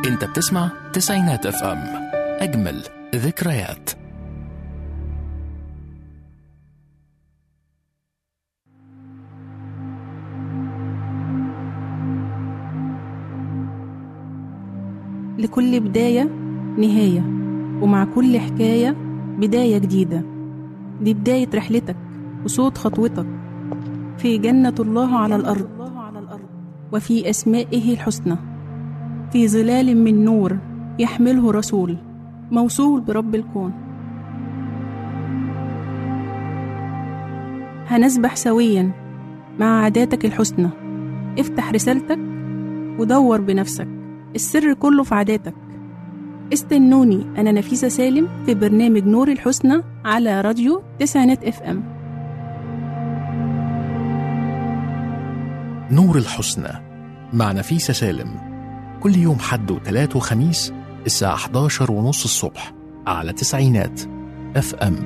انت بتسمع تسعينات اف ام اجمل ذكريات لكل بداية نهاية ومع كل حكاية بداية جديدة دي بداية رحلتك وصوت خطوتك في جنة الله على الأرض وفي أسمائه الحسنى في ظلال من نور يحمله رسول موصول برب الكون هنسبح سويا مع عاداتك الحسنى افتح رسالتك ودور بنفسك السر كله في عاداتك استنوني أنا نفيسة سالم في برنامج نور الحسنى على راديو تسعينات اف ام نور الحسنى مع نفيسة سالم كل يوم حد وتلات وخميس الساعة 11 ونص الصبح على تسعينات اف ام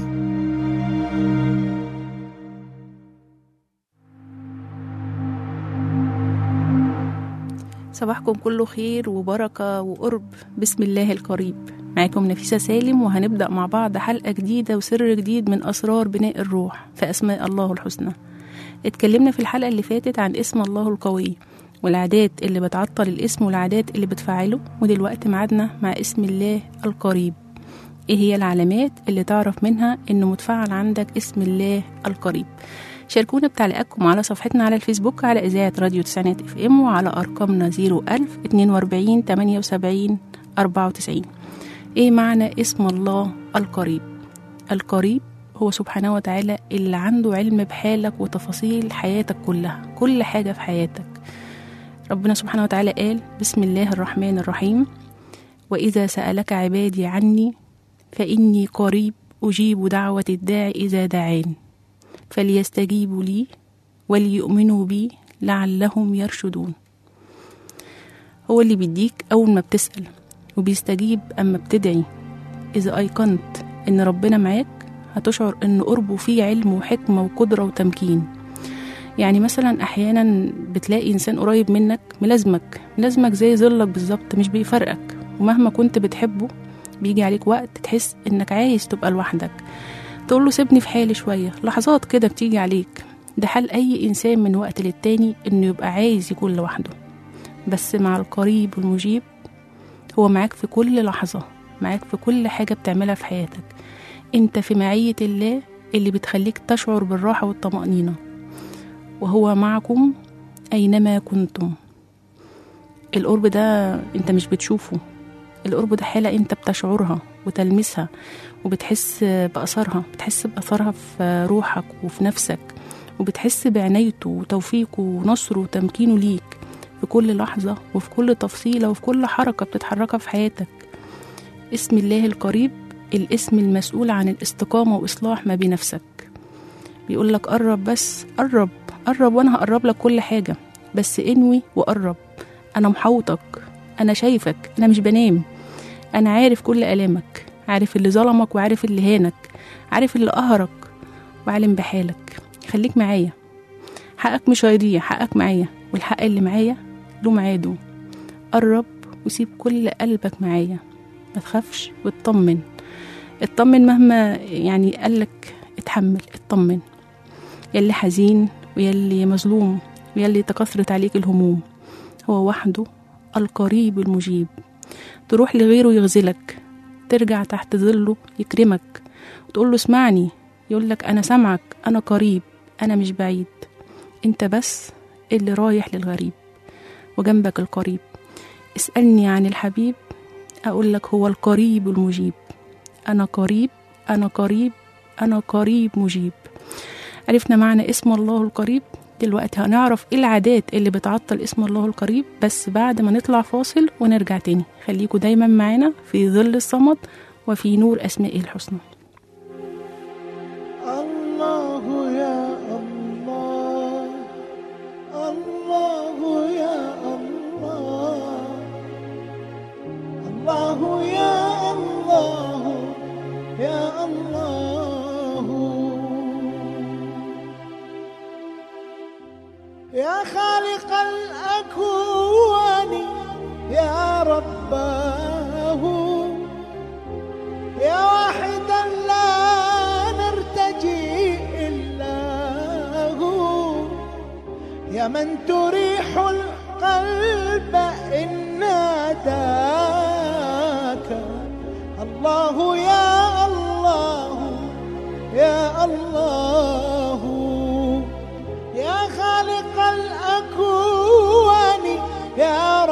صباحكم كله خير وبركة وقرب بسم الله القريب معاكم نفيسة سالم وهنبدأ مع بعض حلقة جديدة وسر جديد من أسرار بناء الروح في أسماء الله الحسنى اتكلمنا في الحلقة اللي فاتت عن اسم الله القوي والعادات اللي بتعطل الاسم والعادات اللي بتفعله ودلوقتي معادنا مع اسم الله القريب ايه هي العلامات اللي تعرف منها انه متفعل عندك اسم الله القريب شاركونا بتعليقاتكم على صفحتنا على الفيسبوك على إذاعة راديو تسعينات اف ام وعلى أرقامنا 01000 42 78 94 ايه معنى اسم الله القريب القريب هو سبحانه وتعالى اللي عنده علم بحالك وتفاصيل حياتك كلها كل حاجة في حياتك ربنا سبحانه وتعالى قال بسم الله الرحمن الرحيم وإذا سألك عبادي عني فإني قريب أجيب دعوة الداع إذا دعان فليستجيبوا لي وليؤمنوا بي لعلهم يرشدون هو اللي بيديك أول ما بتسأل وبيستجيب أما بتدعي إذا أيقنت إن ربنا معاك هتشعر إن قربه فيه علم وحكمة وقدرة وتمكين يعني مثلا أحيانا بتلاقي إنسان قريب منك ملازمك ملازمك زي ظلك بالظبط مش بيفرقك ومهما كنت بتحبه بيجي عليك وقت تحس إنك عايز تبقى لوحدك تقول له سيبني في حالي شوية لحظات كده بتيجي عليك ده حال أي إنسان من وقت للتاني إنه يبقى عايز يكون لوحده بس مع القريب والمجيب هو معاك في كل لحظة معاك في كل حاجة بتعملها في حياتك انت في معية الله اللي بتخليك تشعر بالراحة والطمأنينة وهو معكم أينما كنتم القرب ده انت مش بتشوفه القرب ده حالة انت بتشعرها وتلمسها وبتحس بأثرها بتحس بأثرها في روحك وفي نفسك وبتحس بعنايته وتوفيقه ونصره وتمكينه ليك في كل لحظة وفي كل تفصيلة وفي كل حركة بتتحركها في حياتك اسم الله القريب الاسم المسؤول عن الاستقامة وإصلاح ما بنفسك بيقول لك قرب بس قرب قرب وأنا هقرب لك كل حاجة بس انوي وقرب أنا محوطك أنا شايفك أنا مش بنام أنا عارف كل آلامك عارف اللي ظلمك وعارف اللي هانك عارف اللي قهرك وعالم بحالك خليك معايا حقك مش هيضيع حقك معايا والحق اللي معايا له ميعاده قرب وسيب كل قلبك معايا ما تخافش واطمن اطمن مهما يعني قالك اتحمل اطمن يلي حزين ويلي مظلوم ويلي تكثرت عليك الهموم هو وحده القريب المجيب تروح لغيره يغزلك ترجع تحت ظله يكرمك وتقول له اسمعني يقول لك انا سامعك انا قريب انا مش بعيد انت بس اللي رايح للغريب وجنبك القريب اسألني عن الحبيب أقول لك هو القريب المجيب أنا قريب أنا قريب أنا قريب مجيب عرفنا معنى اسم الله القريب دلوقتي هنعرف ايه العادات اللي بتعطل اسم الله القريب بس بعد ما نطلع فاصل ونرجع تاني خليكوا دايما معانا في ظل الصمد وفي نور أسمائه الحسنى الله يا الله الله يا الله الله يا الله يا الله يا خالق الأكوان يا رباه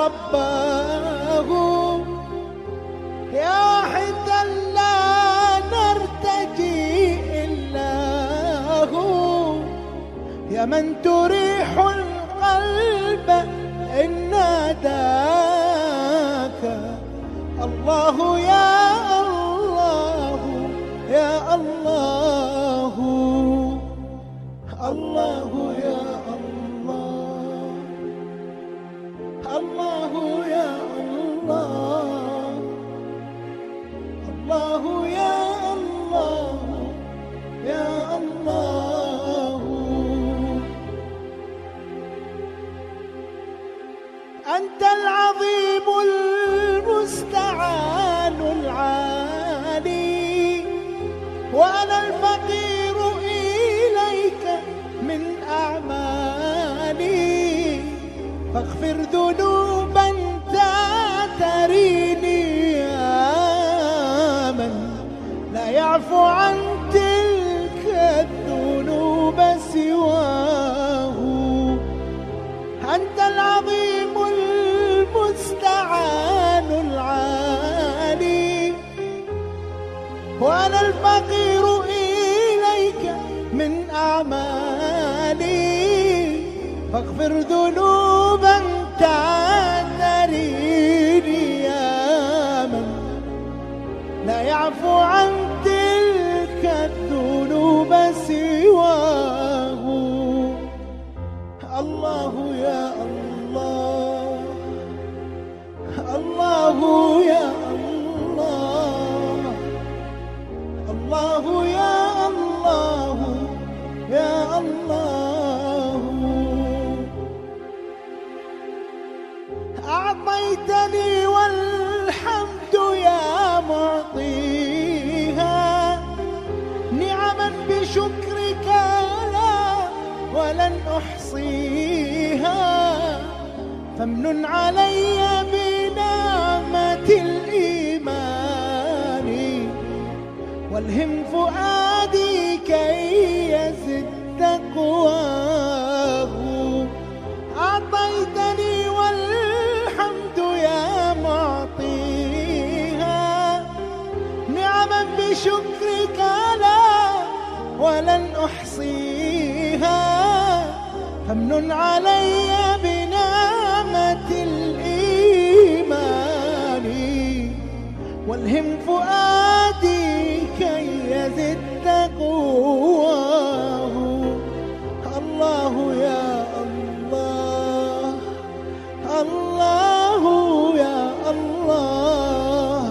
رباه يا واحدا لا نرتجي إلا هو يا من تريح القلب إن ناداك الله يا الله يا الله الله يا الله الله يا الله الله يا الله يا الله أنت العظيم المستعان العالي وأنا الفقير إليك من أعمالي فاغفر ذنوبا تعتريني يا من لا يعفو عن تلك الذنوب سواه أنت العظيم المستعان العالي وأنا الفقير إليك من أعمالي فاغفر ذنوبا تعتريني يا من لا يعفو عن تلك الذنوب سواه الله يا الله الله يا الله الله يا الله يا الله أعطيتني والحمد يا معطيها نعما بشكرك لا ولن أحصيها فامنن علي بنعمة الإيمان والهم فؤادي كي يزد تقواه أعطيتني والحمد يا معطيها نعما بشكرك لا ولن أحصيها فامنن علي بنعمة الإيمان والهم فؤادي كي يزد تقواه الله يا الله الله يا الله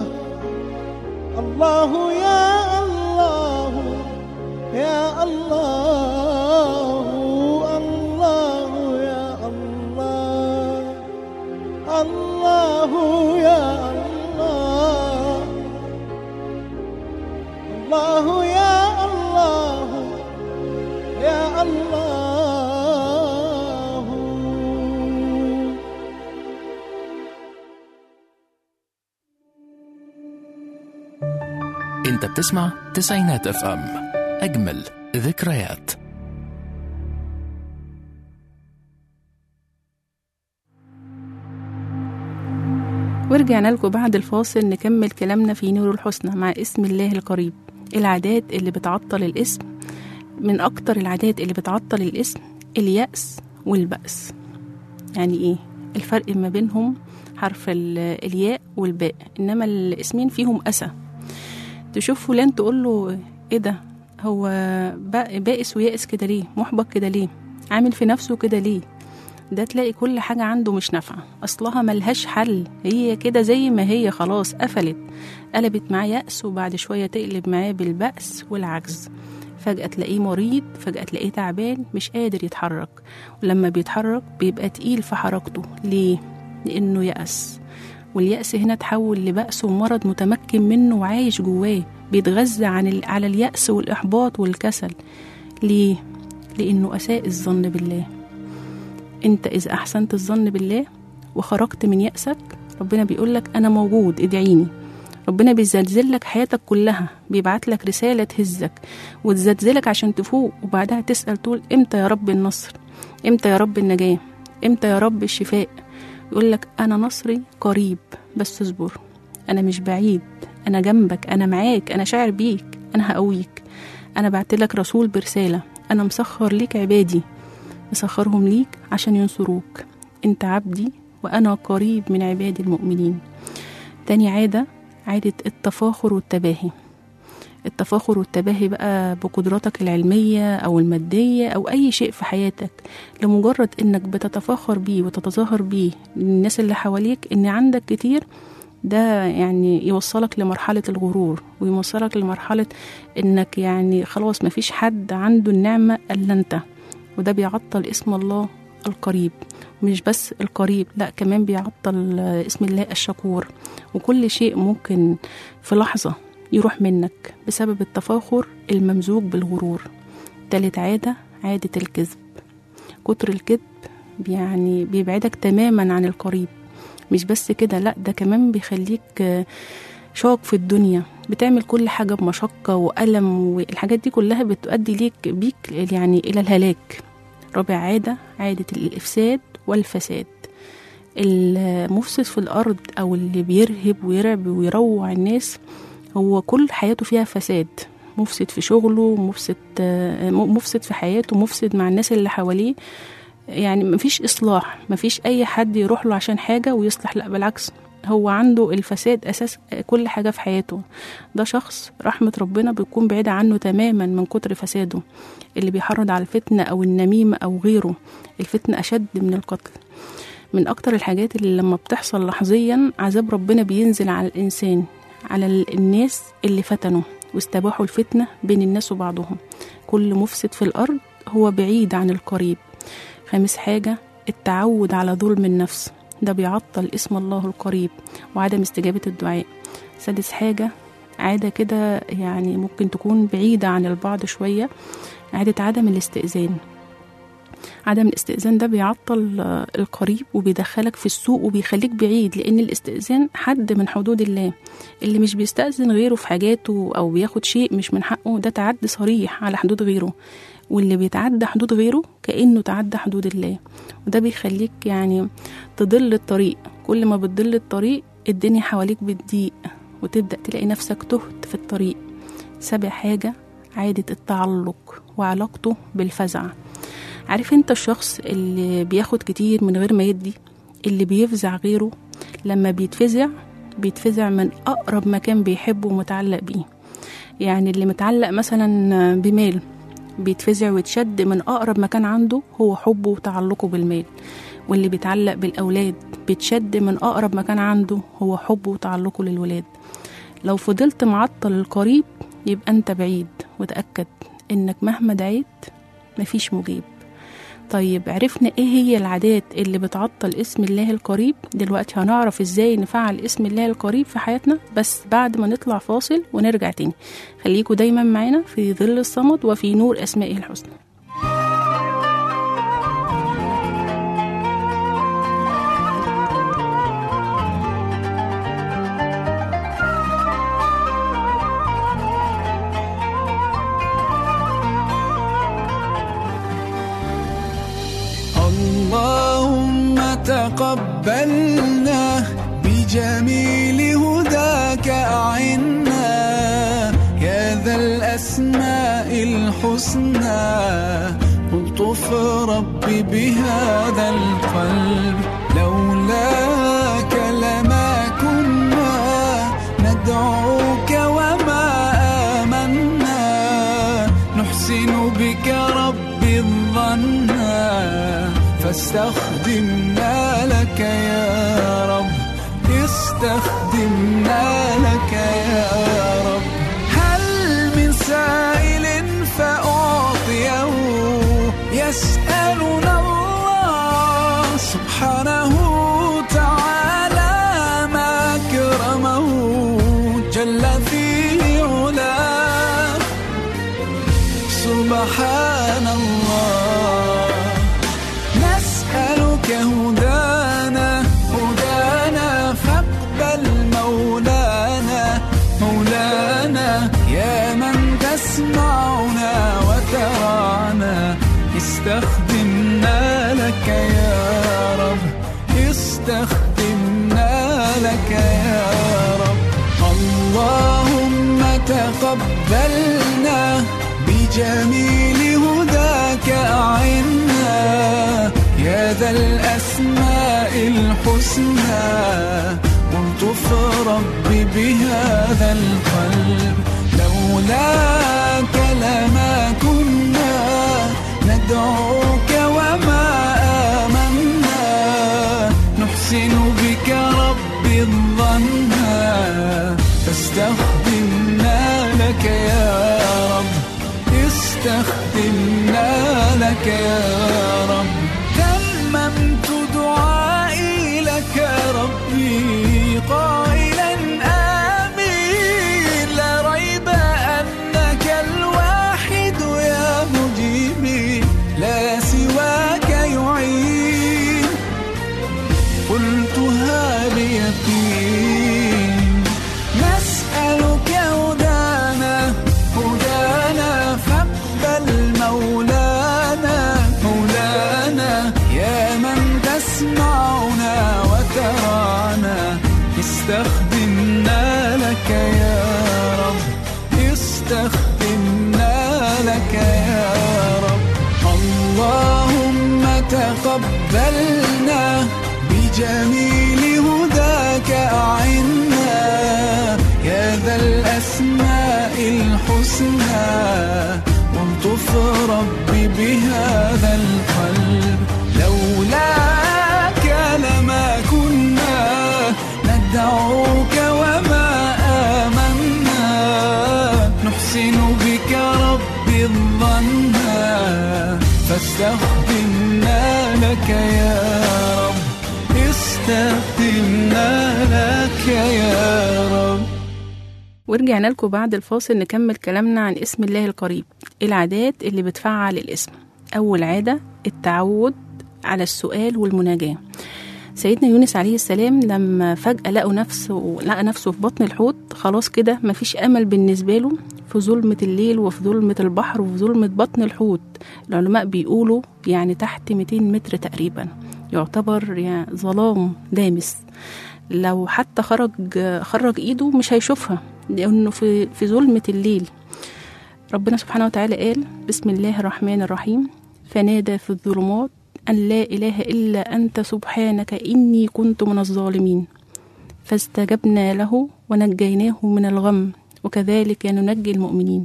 الله يا الله يا الله الله يا الله الله يا الله الله يا الله يا الله انت بتسمع تسعينات اف ام اجمل ذكريات ورجعنا لكم بعد الفاصل نكمل كلامنا في نور الحسنى مع اسم الله القريب العادات اللي بتعطل الاسم من أكتر العادات اللي بتعطل الاسم اليأس والبأس يعني إيه الفرق ما بينهم حرف ال- الياء والباء إنما الاسمين فيهم أسى تشوف فلان تقول له إيه ده هو بق- بائس ويائس كده ليه محبط كده ليه عامل في نفسه كده ليه ده تلاقي كل حاجة عنده مش نافعة أصلها ملهاش حل هي كده زي ما هي خلاص قفلت قلبت معاه يأس وبعد شوية تقلب معاه بالبأس والعجز فجأة تلاقيه مريض فجأة تلاقيه تعبان مش قادر يتحرك ولما بيتحرك بيبقى تقيل في حركته ليه؟ لأنه يأس واليأس هنا تحول لبأس ومرض متمكن منه وعايش جواه بيتغذى عن ال... على اليأس والإحباط والكسل ليه؟ لأنه أساء الظن بالله انت اذا احسنت الظن بالله وخرجت من يأسك ربنا بيقول لك انا موجود ادعيني ربنا بيزلزل لك حياتك كلها بيبعت لك رسالة تهزك وتزلزلك عشان تفوق وبعدها تسأل تقول امتى يا رب النصر امتى يا رب النجاة امتى يا رب الشفاء يقول لك أنا نصري قريب بس اصبر أنا مش بعيد أنا جنبك أنا معاك أنا شاعر بيك أنا هقويك أنا بعتلك رسول برسالة أنا مسخر ليك عبادي مسخرهم ليك عشان ينصروك أنت عبدي وأنا قريب من عبادي المؤمنين تاني عادة عادة التفاخر والتباهي التفاخر والتباهي بقى بقدراتك العلمية أو المادية أو أي شيء في حياتك لمجرد إنك بتتفاخر بيه وتتظاهر بيه للناس اللي حواليك إن عندك كتير ده يعني يوصلك لمرحلة الغرور ويوصلك لمرحلة إنك يعني خلاص مفيش حد عنده النعمة إلا أنت وده بيعطل اسم الله القريب مش بس القريب لا كمان بيعطل اسم الله الشكور وكل شيء ممكن في لحظة يروح منك بسبب التفاخر الممزوج بالغرور تالت عادة عادة الكذب كتر الكذب يعني بيبعدك تماما عن القريب مش بس كده لا ده كمان بيخليك شاق في الدنيا بتعمل كل حاجة بمشقة وألم والحاجات دي كلها بتؤدي ليك بيك يعني إلى الهلاك رابع عادة عادة الإفساد والفساد المفسد في الأرض أو اللي بيرهب ويرعب ويروع الناس هو كل حياته فيها فساد مفسد في شغله مفسد مفسد في حياته مفسد مع الناس اللي حواليه يعني مفيش إصلاح مفيش أي حد يروح له عشان حاجة ويصلح لا بالعكس هو عنده الفساد أساس كل حاجة في حياته ده شخص رحمة ربنا بتكون بعيدة عنه تماما من كتر فساده اللي بيحرض على الفتنة أو النميمة أو غيره الفتنة أشد من القتل من أكتر الحاجات اللي لما بتحصل لحظيا عذاب ربنا بينزل على الإنسان على الناس اللي فتنوا واستباحوا الفتنة بين الناس وبعضهم كل مفسد في الأرض هو بعيد عن القريب خامس حاجة التعود على ظلم النفس ده بيعطل اسم الله القريب وعدم استجابة الدعاء سادس حاجة عادة كده يعني ممكن تكون بعيدة عن البعض شوية عادة عدم الاستئذان عدم الاستئذان ده بيعطل القريب وبيدخلك في السوق وبيخليك بعيد لأن الاستئذان حد من حدود الله اللي مش بيستأذن غيره في حاجاته أو بياخد شيء مش من حقه ده تعدي صريح على حدود غيره واللي بيتعدى حدود غيره كأنه تعدى حدود الله وده بيخليك يعني تضل الطريق كل ما بتضل الطريق الدنيا حواليك بتضيق وتبدأ تلاقي نفسك تهت في الطريق سابع حاجة عادة التعلق وعلاقته بالفزع عارف انت الشخص اللي بياخد كتير من غير ما يدي اللي بيفزع غيره لما بيتفزع بيتفزع من أقرب مكان بيحبه ومتعلق بيه يعني اللي متعلق مثلا بمال بيتفزع ويتشد من أقرب مكان عنده هو حبه وتعلقه بالمال واللي بيتعلق بالأولاد بيتشد من أقرب مكان عنده هو حبه وتعلقه للولاد لو فضلت معطل القريب يبقى أنت بعيد وتأكد إنك مهما دعيت مفيش مجيب طيب عرفنا ايه هي العادات اللي بتعطل اسم الله القريب دلوقتي هنعرف ازاي نفعل اسم الله القريب في حياتنا بس بعد ما نطلع فاصل ونرجع تاني خليكوا دايما معانا في ظل الصمد وفي نور اسمائه الحسنى اللهم تقبلنا بجميل هداك أعنا يا ذا الأسماء الحسنى الطف ربي بهذا القلب لولاك لما كنا ندعوك وما آمنا نحسن بك ربي الظن فاستخدمنا لك يا رب استخدمنا لك يا رب هل من سائل فأعطيه يسألنا الله سبحانه تعالى ما أكرمه جل في علاه سبحان الله نسألك هدانا هدانا فاقبل مولانا مولانا يا من تسمعنا وترانا استخدمنا لك يا رب واستخدمنا لك يا رب اللهم تقبلنا بجميل هداك أعنا يا ذا الأسماء الحسنى والطف ربي بهذا القلب لولاك لما كنا ندعوك وما آمنا نحسن بك رب الظن فاستخدمنا لك يا رب استخدمنا لك يا رب تممت دعائي لك ربي قائلا آمين لا ريب أنك الواحد يا مجيبي لا سواك يعين قلتها بيقين نسألك هدانا هدانا فاقبل مولانا مولانا يا من تسمعنا وترانا استخدمنا لك يا رب استخدمنا لك يا رب اللهم تقبلنا بجميل هداك أعنا يا ذا الأسماء الحسنى والطف ربي بهذا القلب لولاك لما كنا ندعوك وما آمنا نحسن بك رب الظن فاستخدمنا لك يا رب استخدمنا لك يا رب ورجعنا لكم بعد الفاصل نكمل كلامنا عن اسم الله القريب العادات اللي بتفعل الاسم أول عادة التعود على السؤال والمناجاة سيدنا يونس عليه السلام لما فجأة لقوا نفسه لقى نفسه في بطن الحوت خلاص كده مفيش أمل بالنسبة له في ظلمة الليل وفي ظلمة البحر وفي ظلمة بطن الحوت العلماء بيقولوا يعني تحت 200 متر تقريبا يعتبر يعني ظلام دامس لو حتى خرج خرج ايده مش هيشوفها لانه في في ظلمه الليل ربنا سبحانه وتعالى قال بسم الله الرحمن الرحيم فنادى في الظلمات ان لا اله الا انت سبحانك اني كنت من الظالمين فاستجبنا له ونجيناه من الغم وكذلك ننجي المؤمنين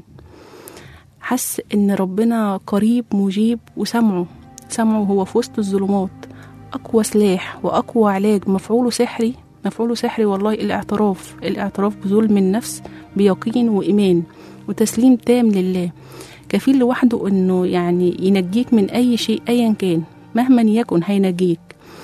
حس ان ربنا قريب مجيب وسمعه سمعه هو في وسط الظلمات اقوى سلاح واقوى علاج مفعوله سحري مفعوله سحري والله الاعتراف الاعتراف بظلم النفس بيقين وايمان وتسليم تام لله كفيل لوحده انه يعني ينجيك من اي شيء ايا كان مهما يكن هينجيك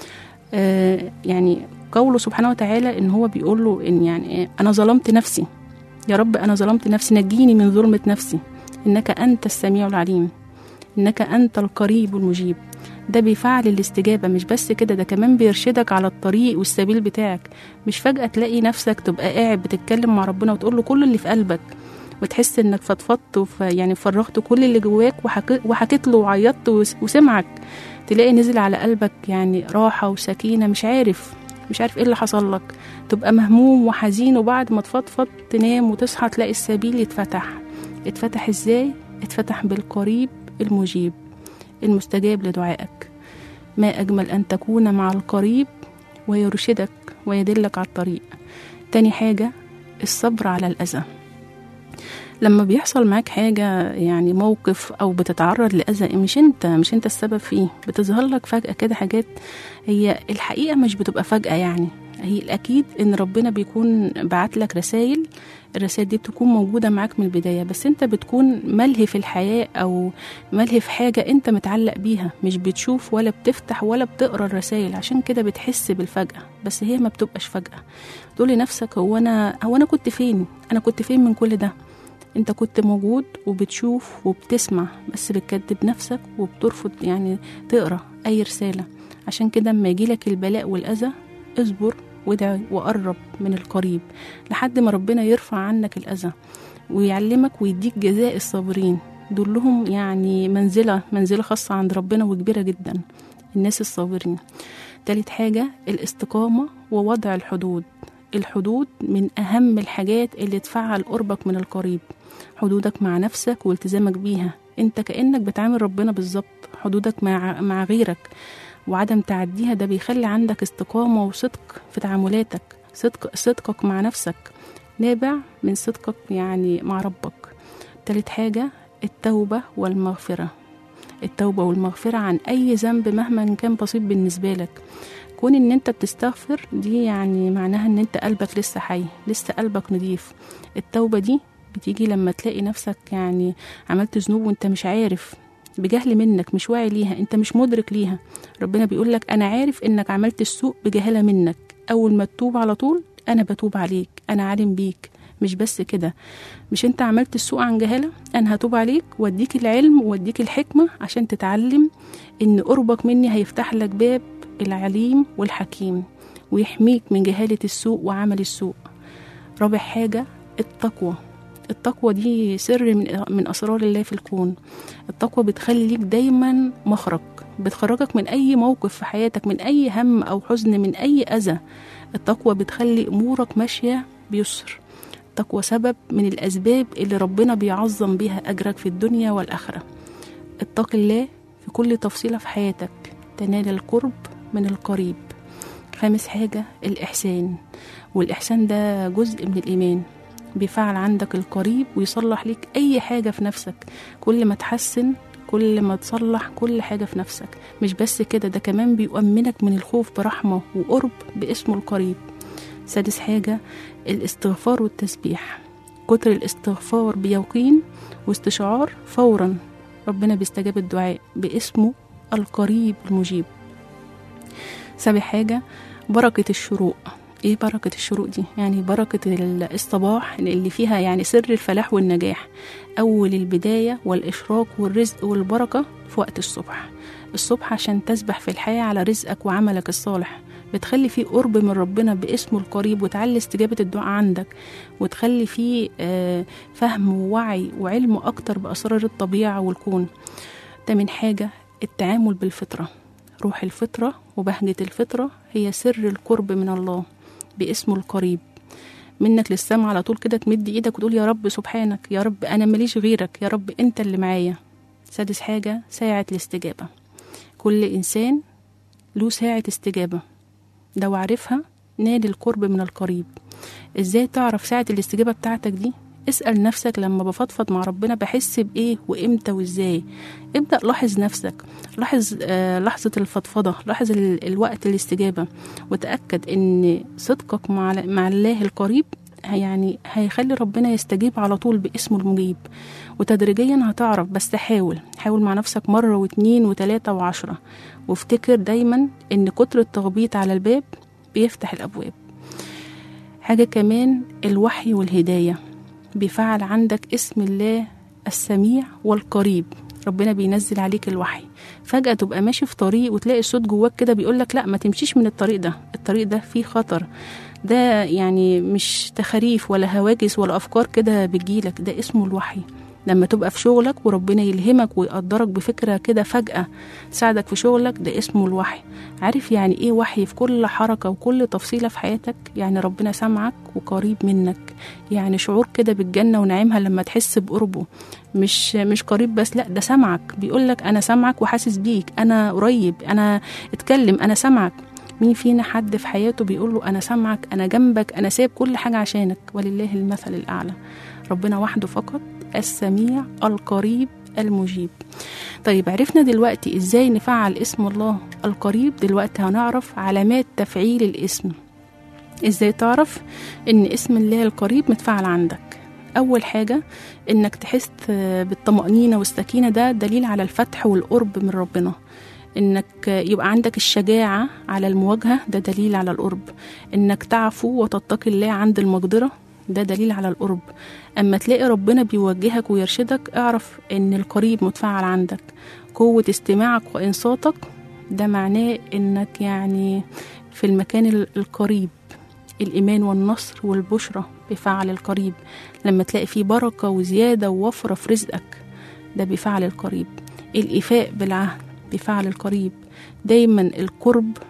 آه يعني قوله سبحانه وتعالى ان هو بيقول له ان يعني انا ظلمت نفسي يا رب انا ظلمت نفسي نجيني من ظلمه نفسي انك انت السميع العليم انك انت القريب المجيب ده بيفعل الاستجابة مش بس كده ده كمان بيرشدك على الطريق والسبيل بتاعك مش فجأة تلاقي نفسك تبقى قاعد بتتكلم مع ربنا وتقول له كل اللي في قلبك وتحس انك فضفضت وف يعني فرغت كل اللي جواك وحكي وحكيت له وعيطت وس- وسمعك تلاقي نزل على قلبك يعني راحة وسكينة مش عارف مش عارف ايه اللي حصل لك تبقى مهموم وحزين وبعد ما تفضفض تنام وتصحى تلاقي السبيل يتفتح اتفتح ازاي اتفتح بالقريب المجيب المستجاب لدعائك ما أجمل أن تكون مع القريب ويرشدك ويدلك على الطريق تاني حاجة الصبر على الأذى لما بيحصل معاك حاجة يعني موقف أو بتتعرض لأذى مش أنت مش أنت السبب فيه بتظهر لك فجأة كده حاجات هي الحقيقة مش بتبقى فجأة يعني هي الأكيد إن ربنا بيكون بعت لك رسائل الرسائل دي بتكون موجودة معاك من البداية بس أنت بتكون ملهي في الحياة أو ملهي في حاجة أنت متعلق بيها مش بتشوف ولا بتفتح ولا بتقرا الرسائل عشان كده بتحس بالفجأة بس هي ما بتبقاش فجأة تقولي نفسك هو أنا هو أنا كنت فين أنا كنت فين من كل ده انت كنت موجود وبتشوف وبتسمع بس بتكذب نفسك وبترفض يعني تقرا اي رساله عشان كده اما يجيلك البلاء والاذى اصبر وادعي وقرب من القريب لحد ما ربنا يرفع عنك الاذى ويعلمك ويديك جزاء الصابرين دول لهم يعني منزله منزله خاصه عند ربنا وكبيره جدا الناس الصابرين تالت حاجة الاستقامة ووضع الحدود الحدود من أهم الحاجات اللي تفعل قربك من القريب حدودك مع نفسك والتزامك بيها انت كأنك بتعامل ربنا بالظبط حدودك مع, مع غيرك وعدم تعديها ده بيخلي عندك استقامة وصدق في تعاملاتك صدق صدقك مع نفسك نابع من صدقك يعني مع ربك تالت حاجة التوبة والمغفرة التوبة والمغفرة عن أي ذنب مهما كان بسيط بالنسبة لك كون ان انت بتستغفر دي يعني معناها ان انت قلبك لسه حي لسه قلبك نضيف التوبة دي بتيجي لما تلاقي نفسك يعني عملت ذنوب وانت مش عارف بجهل منك مش واعي ليها انت مش مدرك ليها ربنا بيقول لك انا عارف انك عملت السوء بجهالة منك اول ما تتوب على طول انا بتوب عليك انا عالم بيك مش بس كده مش انت عملت السوء عن جهالة انا هتوب عليك واديك العلم واديك الحكمة عشان تتعلم ان قربك مني هيفتح لك باب العليم والحكيم ويحميك من جهالة السوء وعمل السوء رابع حاجة التقوى التقوى دي سر من من اسرار الله في الكون التقوى بتخليك دايما مخرج بتخرجك من اي موقف في حياتك من اي هم او حزن من اي اذى التقوى بتخلي امورك ماشيه بيسر التقوى سبب من الاسباب اللي ربنا بيعظم بيها اجرك في الدنيا والاخره اتق الله في كل تفصيله في حياتك تنال القرب من القريب خامس حاجه الاحسان والاحسان ده جزء من الايمان بيفعل عندك القريب ويصلح ليك اي حاجه في نفسك كل ما تحسن كل ما تصلح كل حاجه في نفسك مش بس كده ده كمان بيؤمنك من الخوف برحمه وقرب باسمه القريب سادس حاجه الاستغفار والتسبيح كتر الاستغفار بيقين واستشعار فورا ربنا بيستجاب الدعاء باسمه القريب المجيب سابع حاجه بركه الشروق ايه بركة الشروق دي يعني بركة الصباح اللي فيها يعني سر الفلاح والنجاح أول البداية والإشراق والرزق والبركة في وقت الصبح الصبح عشان تسبح في الحياة على رزقك وعملك الصالح بتخلي فيه قرب من ربنا باسمه القريب وتعلي استجابة الدعاء عندك وتخلي فيه آه فهم ووعي وعلم أكتر بأسرار الطبيعة والكون تامن حاجة التعامل بالفطرة روح الفطرة وبهجة الفطرة هي سر القرب من الله باسمه القريب منك للسما على طول كده تمد ايدك وتقول يا رب سبحانك يا رب انا ماليش غيرك يا رب انت اللي معايا سادس حاجة ساعة الاستجابة كل انسان له ساعة استجابة لو عارفها نال القرب من القريب ازاي تعرف ساعة الاستجابة بتاعتك دي اسأل نفسك لما بفضفض مع ربنا بحس بإيه وإمتى وإزاي ابدأ لاحظ نفسك لاحظ آه لحظة الفضفضة لاحظ ال- الوقت الاستجابة وتأكد إن صدقك مع, مع الله القريب يعني هيخلي ربنا يستجيب على طول باسمه المجيب وتدريجيا هتعرف بس حاول حاول مع نفسك مرة واتنين وتلاتة وعشرة وافتكر دايما إن كتر التخبيط على الباب بيفتح الأبواب حاجة كمان الوحي والهداية بيفعل عندك اسم الله السميع والقريب ربنا بينزل عليك الوحي فجأة تبقى ماشي في طريق وتلاقي صوت جواك كده بيقولك لا ما تمشيش من الطريق ده الطريق ده فيه خطر ده يعني مش تخاريف ولا هواجس ولا أفكار كده بتجيلك ده اسمه الوحي لما تبقى في شغلك وربنا يلهمك ويقدرك بفكرة كده فجأة تساعدك في شغلك ده اسمه الوحي عارف يعني ايه وحي في كل حركة وكل تفصيلة في حياتك يعني ربنا سامعك وقريب منك يعني شعور كده بالجنة ونعيمها لما تحس بقربه مش مش قريب بس لا ده سامعك بيقولك انا سامعك وحاسس بيك انا قريب انا اتكلم انا سامعك مين فينا حد في حياته بيقول له انا سامعك انا جنبك انا سايب كل حاجة عشانك ولله المثل الاعلى ربنا وحده فقط السميع القريب المجيب طيب عرفنا دلوقتي ازاي نفعل اسم الله القريب دلوقتي هنعرف علامات تفعيل الاسم ازاي تعرف ان اسم الله القريب متفعل عندك اول حاجه انك تحس بالطمانينه والسكينه ده دليل على الفتح والقرب من ربنا انك يبقى عندك الشجاعه على المواجهه ده دليل على القرب انك تعفو وتتقي الله عند المقدره ده دليل على القرب اما تلاقي ربنا بيوجهك ويرشدك اعرف ان القريب متفعل عندك قوه استماعك وانصاتك ده معناه انك يعني في المكان القريب الإيمان والنصر والبشرة بفعل القريب لما تلاقي فيه بركة وزيادة ووفرة في رزقك ده بفعل القريب الإيفاء بالعهد بفعل القريب دايما القرب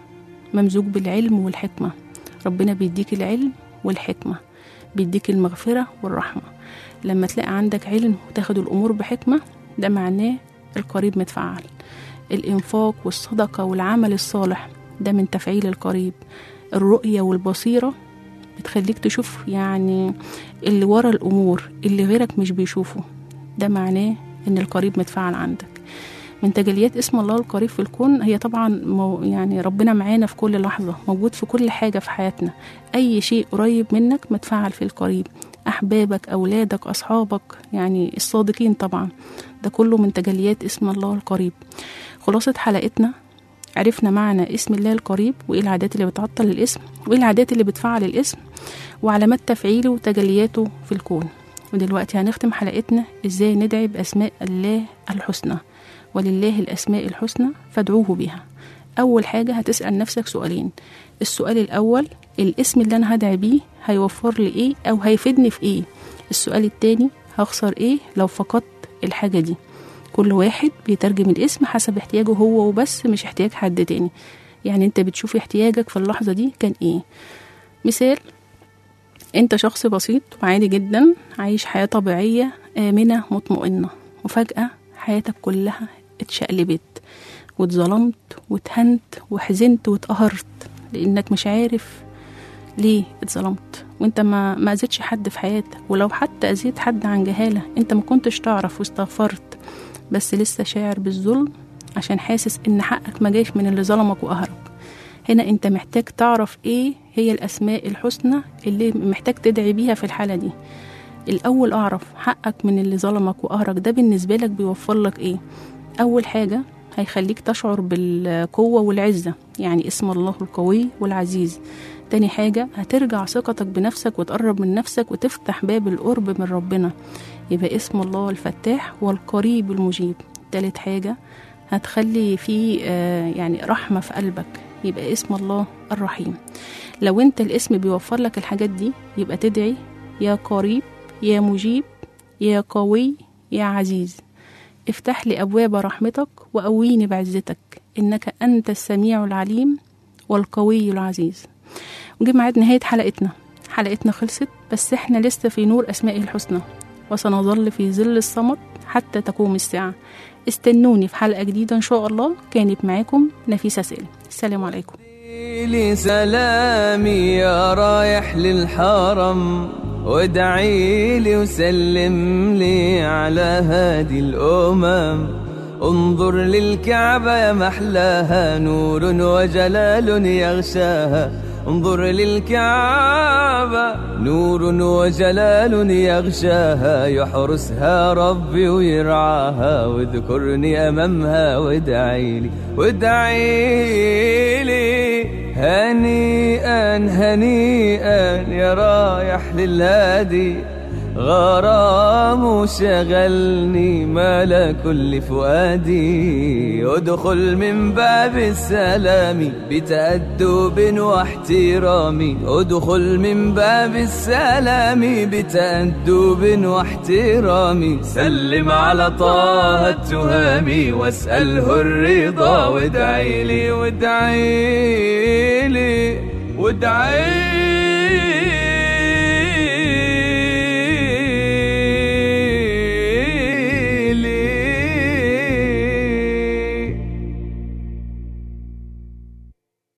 ممزوج بالعلم والحكمة ربنا بيديك العلم والحكمة بيديك المغفرة والرحمة لما تلاقي عندك علم وتاخد الأمور بحكمة ده معناه القريب متفعل الإنفاق والصدقة والعمل الصالح ده من تفعيل القريب الرؤية والبصيرة بتخليك تشوف يعني اللي ورا الأمور اللي غيرك مش بيشوفه ده معناه إن القريب متفعل عندك من تجليات اسم الله القريب في الكون هي طبعا مو يعني ربنا معانا في كل لحظة موجود في كل حاجة في حياتنا أي شيء قريب منك متفعل في القريب أحبابك أولادك أصحابك يعني الصادقين طبعا ده كله من تجليات اسم الله القريب خلاصة حلقتنا عرفنا معنى اسم الله القريب وايه العادات اللي بتعطل الاسم وايه العادات اللي بتفعل الاسم وعلامات تفعيله وتجلياته في الكون ودلوقتي هنختم حلقتنا ازاي ندعي باسماء الله الحسنى ولله الاسماء الحسنى فادعوه بها اول حاجه هتسال نفسك سؤالين السؤال الاول الاسم اللي انا هدعي بيه هيوفر لي ايه او هيفيدني في ايه السؤال التاني هخسر ايه لو فقدت الحاجه دي كل واحد بيترجم الاسم حسب احتياجه هو وبس مش احتياج حد تاني يعني انت بتشوف احتياجك في اللحظة دي كان ايه مثال انت شخص بسيط وعادي جدا عايش حياة طبيعية آمنة مطمئنة وفجأة حياتك كلها اتشقلبت واتظلمت واتهنت وحزنت واتقهرت لانك مش عارف ليه اتظلمت وانت ما ما اذيتش حد في حياتك ولو حتى اذيت حد عن جهاله انت ما كنتش تعرف واستغفرت بس لسه شاعر بالظلم عشان حاسس ان حقك ما جاش من اللي ظلمك وقهرك هنا انت محتاج تعرف ايه هي الاسماء الحسنى اللي محتاج تدعي بيها في الحاله دي الاول اعرف حقك من اللي ظلمك وقهرك ده بالنسبه لك بيوفر لك ايه اول حاجه هيخليك تشعر بالقوة والعزة يعني اسم الله القوي والعزيز تاني حاجة هترجع ثقتك بنفسك وتقرب من نفسك وتفتح باب القرب من ربنا يبقى اسم الله الفتاح والقريب المجيب تالت حاجة هتخلي فيه آه يعني رحمة في قلبك يبقى اسم الله الرحيم لو انت الاسم بيوفر لك الحاجات دي يبقى تدعي يا قريب يا مجيب يا قوي يا عزيز افتح لي أبواب رحمتك وقويني بعزتك إنك أنت السميع العليم والقوي العزيز وجه ميعاد نهاية حلقتنا حلقتنا خلصت بس احنا لسه في نور أسمائه الحسنى وسنظل في ظل الصمت حتى تقوم الساعة استنوني في حلقة جديدة إن شاء الله كانت معاكم نفيسة سالم السلام عليكم لي سلامي يا رايح للحرم وادعي لي وسلم لي على هادي الأمم انظر للكعبة يا محلاها نور وجلال يغشاها انظر للكعبة نور وجلال يغشاها يحرسها ربي ويرعاها واذكرني أمامها وادعي لي وادعي لي هنيئا هنيئا يا رايح للهادي غرام شغلني مال كل فؤادي ادخل من باب السلام بتأدب واحترام ادخل من باب السلام بتأدب واحترام سلم على طه التهامي واسأله الرضا وادعي لي وادعي لي وادعي